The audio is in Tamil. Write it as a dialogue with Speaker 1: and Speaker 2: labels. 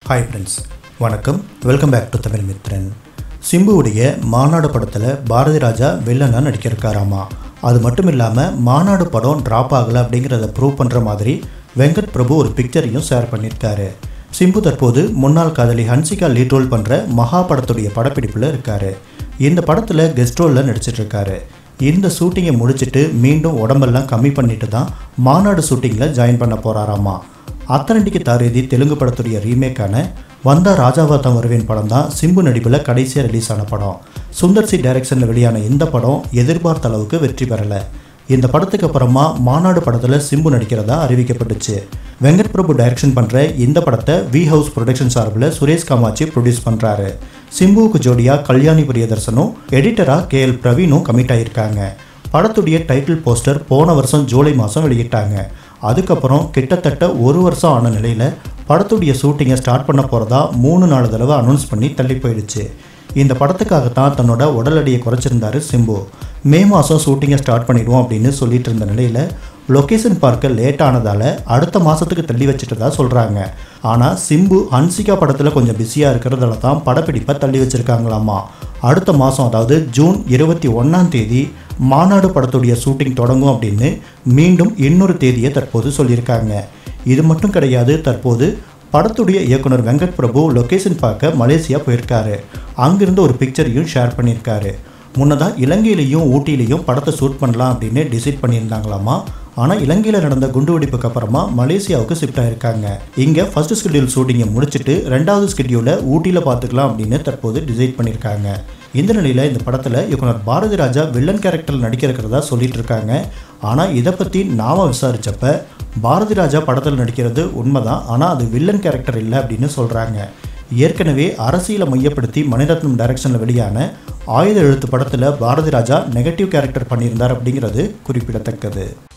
Speaker 1: ஹாய் ஃப்ரெண்ட்ஸ் வணக்கம் welcome back to Tamil Mithran சிம்புவுடைய மாநாடு படத்தில் பாரதி ராஜா வில்லனாக நடிக்கிருக்காராமா அது மட்டும் இல்லாமல் மாநாடு படம் ட்ராப் ஆகலை அப்படிங்கிறத ப்ரூவ் பண்ணுற மாதிரி வெங்கட் பிரபு ஒரு பிக்சரையும் ஷேர் பண்ணியிருக்காரு சிம்பு தற்போது முன்னாள் காதலி ஹன்சிகா லீட் ரோல் பண்ணுற மகா படத்துடைய படப்பிடிப்பில் இருக்கார் இந்த படத்தில் கெஸ்ட் ரோலில் நடிச்சிட்டு இருக்காரு இந்த ஷூட்டிங்கை முடிச்சிட்டு மீண்டும் உடம்பெல்லாம் கம்மி பண்ணிட்டு தான் மாநாடு ஷூட்டிங்கில் ஜாயின் பண்ண போகிறாராமா அத்தனடிக்கு தாரேதி தெலுங்கு படத்துடைய ரீமேக்கான வந்தா ராஜாவா தான் வருவேன் படம் தான் சிம்பு நடிப்பில் கடைசியாக ரிலீஸ் ஆன படம் சுந்தர் சி டைரக்ஷனில் வெளியான இந்த படம் எதிர்பார்த்த அளவுக்கு வெற்றி பெறலை இந்த படத்துக்கு அப்புறமா மாநாடு படத்தில் சிம்பு நடிக்கிறதா அறிவிக்கப்பட்டுச்சு வெங்கட் பிரபு டைரக்ஷன் பண்ணுற இந்த படத்தை வி ஹவுஸ் ப்ரொடக்ஷன் சார்பில் சுரேஷ் காமாட்சி ப்ரொடியூஸ் பண்ணுறாரு சிம்புவுக்கு ஜோடியாக கல்யாணி பிரியதர்சனும் எடிட்டராக கே எல் பிரவீனும் கமிட் ஆகியிருக்காங்க படத்துடைய டைட்டில் போஸ்டர் போன வருஷம் ஜூலை மாதம் வெளியிட்டாங்க அதுக்கப்புறம் கிட்டத்தட்ட ஒரு வருஷம் ஆன நிலையில் படத்துடைய ஷூட்டிங்கை ஸ்டார்ட் பண்ண போகிறதா மூணு நாலு தடவை அனௌன்ஸ் பண்ணி தள்ளி போயிடுச்சு இந்த படத்துக்காகத்தான் தன்னோட உடல் எடையை குறைச்சிருந்தாரு சிம்பு மே மாதம் ஷூட்டிங்கை ஸ்டார்ட் பண்ணிடுவோம் அப்படின்னு சொல்லிட்டு இருந்த நிலையில் லொக்கேஷன் பார்க்க லேட் ஆனதால் அடுத்த மாதத்துக்கு தள்ளி வச்சுட்டதா சொல்கிறாங்க ஆனால் சிம்பு ஹன்சிகா படத்தில் கொஞ்சம் பிஸியாக இருக்கிறதால தான் படப்பிடிப்பை தள்ளி வச்சுருக்காங்களாமா அடுத்த மாதம் அதாவது ஜூன் இருபத்தி ஒன்றாம் தேதி மாநாடு படத்துடைய ஷூட்டிங் தொடங்கும் அப்படின்னு மீண்டும் இன்னொரு தேதியை தற்போது சொல்லியிருக்காங்க இது மட்டும் கிடையாது தற்போது படத்துடைய இயக்குனர் வெங்கட் பிரபு லொக்கேஷன் பார்க்க மலேசியா போயிருக்காரு அங்கிருந்து ஒரு பிக்சரையும் ஷேர் பண்ணியிருக்காரு முன்னதாக இலங்கையிலையும் ஊட்டியிலையும் படத்தை ஷூட் பண்ணலாம் அப்படின்னு டிசைட் பண்ணியிருந்தாங்களாமா ஆனால் இலங்கையில் நடந்த குண்டுவெடிப்புக்கு அப்புறமா மலேசியாவுக்கு ஷிஃப்ட் ஆயிருக்காங்க இங்கே ஃபர்ஸ்ட் ஸ்கெடியூல் ஷூட்டிங்கை முடிச்சுட்டு ரெண்டாவது ஸ்கெடியூலை ஊட்டியில் பார்த்துக்கலாம் அப்படின்னு தற்போது டிசைட் பண்ணியிருக்காங்க இந்த நிலையில் இந்த படத்தில் இயக்குனர் பாரதி ராஜா வில்லன் கேரக்டரில் நடிக்க இருக்கிறதா சொல்லிட்டு இருக்காங்க ஆனால் இதை பற்றி நாம விசாரித்தப்ப பாரதி ராஜா படத்தில் நடிக்கிறது உண்மைதான் ஆனால் அது வில்லன் கேரக்டர் இல்லை அப்படின்னு சொல்கிறாங்க ஏற்கனவே அரசியலை மையப்படுத்தி மணிரத்னம் டைரக்ஷனில் வெளியான ஆயுத எழுத்து படத்தில் பாரதி ராஜா நெகட்டிவ் கேரக்டர் பண்ணியிருந்தார் அப்படிங்கிறது குறிப்பிடத்தக்கது